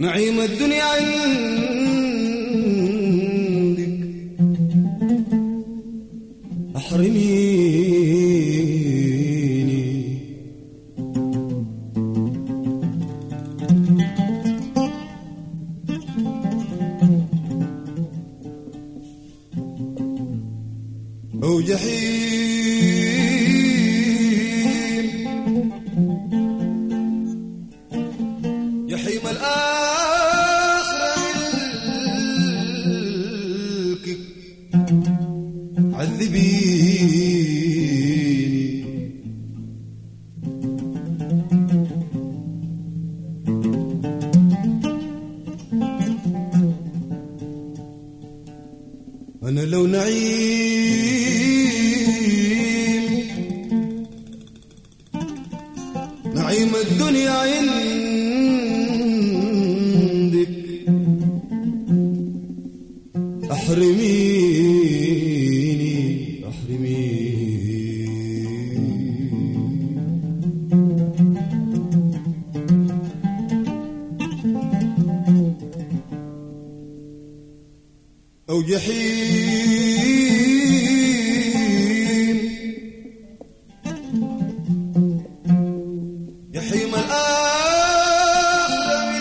نعيم الدنيا عندك أحرميني أو جحيم جحيم الآخرة ملكك عذبيني أنا لو نعيم نعيم الدنيا عندك أحرميني أحرميني أو جحيم جحيم الآخرة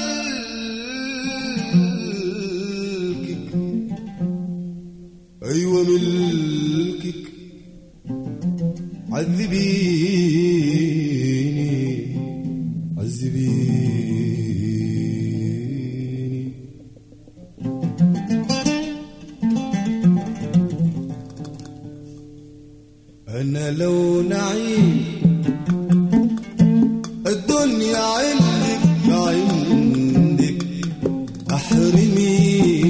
ملكك أيوة ملكك عذبيني عذبيني أنا لو نعيم الدنيا عندك عندك أحرميني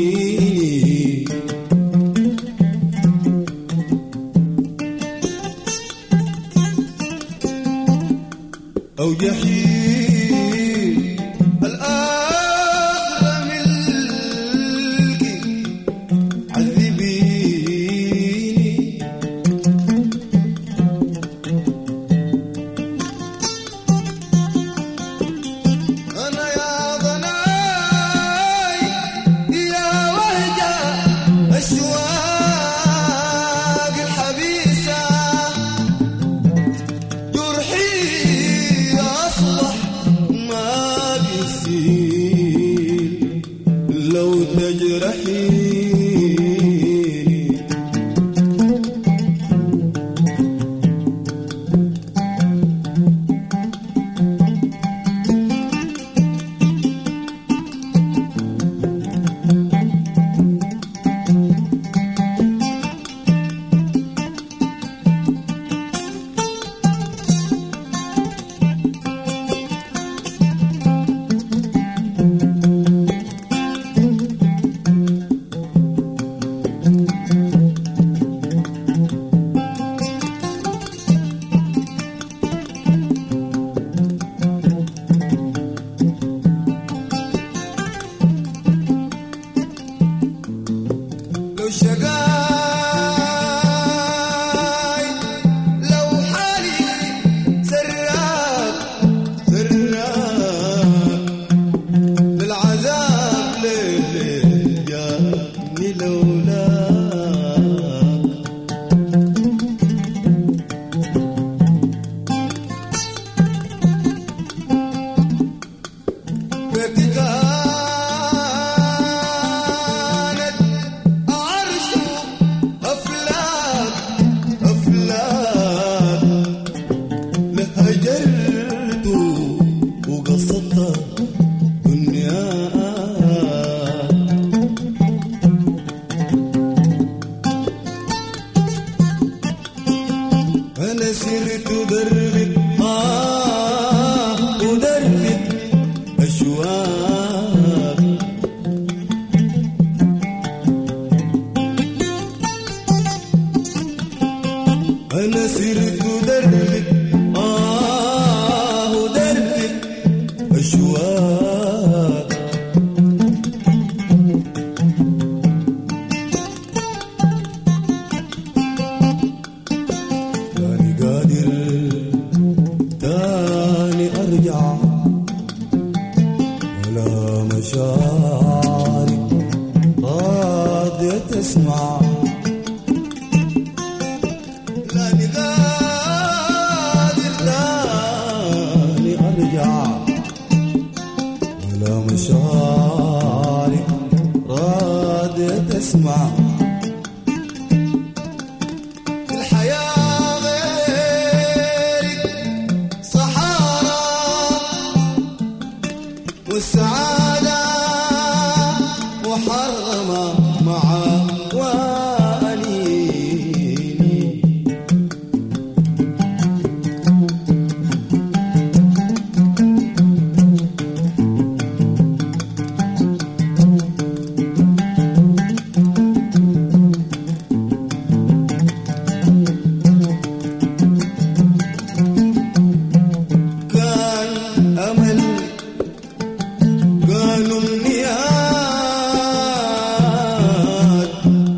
أو جحيم الآخرة ملكي عذبيني أنا يا ضناي يا وهجة أشواق الحبيسة جرحي أصبح ما بيسيل لو تجرحيني لو شقاي لو حالي سراك سراك بالعذاب ليه ليه جاني لولاك بك كانت عرش أفلاك أفلاك لهجرت وقصدت دنياك أنا سرت دربك آه ودربك أشواق مشاري راضية تسمع لاني قادر لاني ارجع ولا مشاري راضية تسمع الحياة غيرك صحارى والسعادة محرمة مع وأنيني كان أمل كانوا امنيات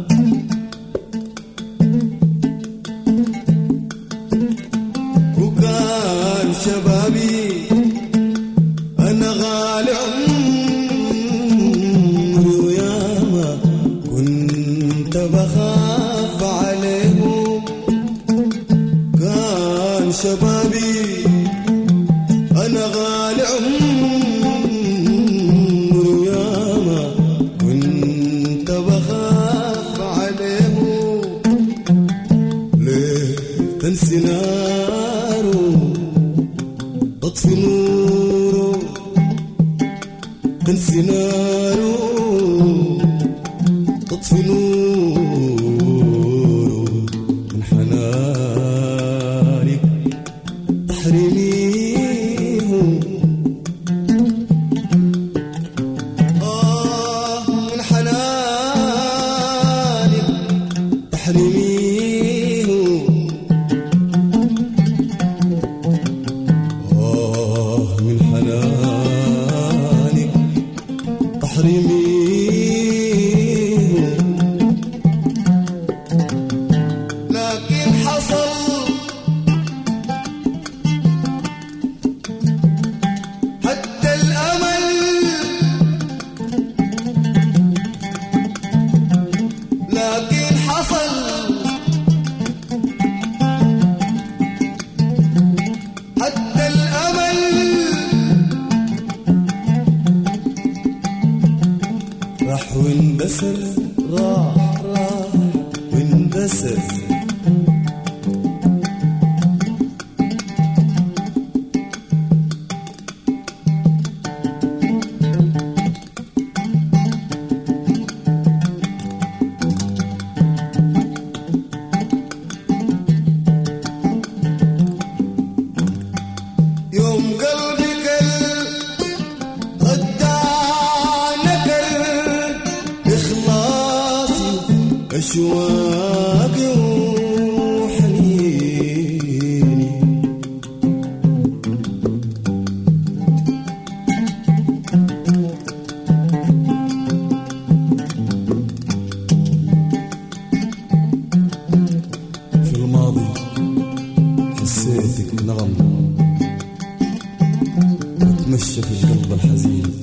وكان شبابي انا غالي عمري وياما كنت بخاف عليهم كان شبابي انا غالي عمري وياما كنت بخاف عليهم ليه تنسي ناره تطفي نوره تنسي ناره تطفي نوره من حنانك تحرميهم آه من حنانك تحرميهم آه من حنانك تحرميهم لكن حصل حتى الأمل لكن حصل حتى الأمل راح واندسر راح راح واندسر يوم قلبي كل خدع نكر إخلاصي أشواقي وحنيني في الماضي حسيتك نغم بتمشى في القلب الحزين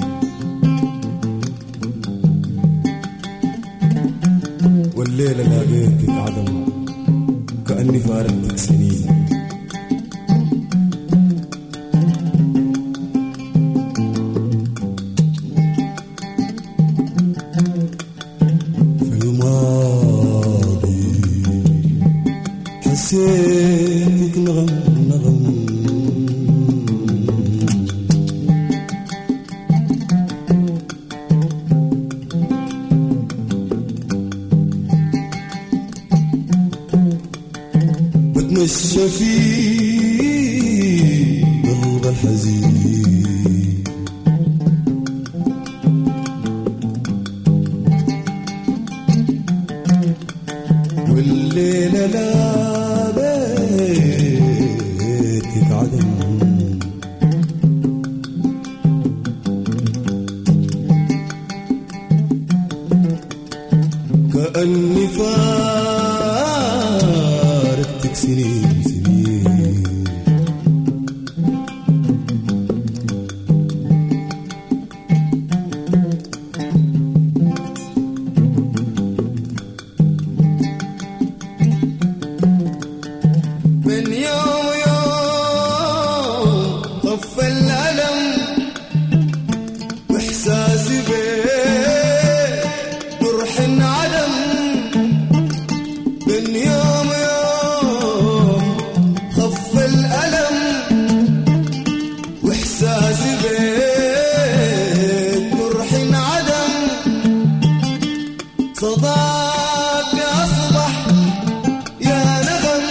والليلة لقيتك عدم كأني فارقتك سنين في الماضي حسيتك نغم نغم بتمشى في قلب الحزين والليلة لا بيتك عدم كأني فارقتك سنين سنين معاك أصبح يا نغم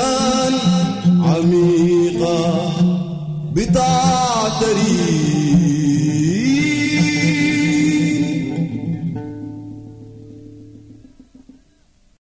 أحزان عميقة بتعتري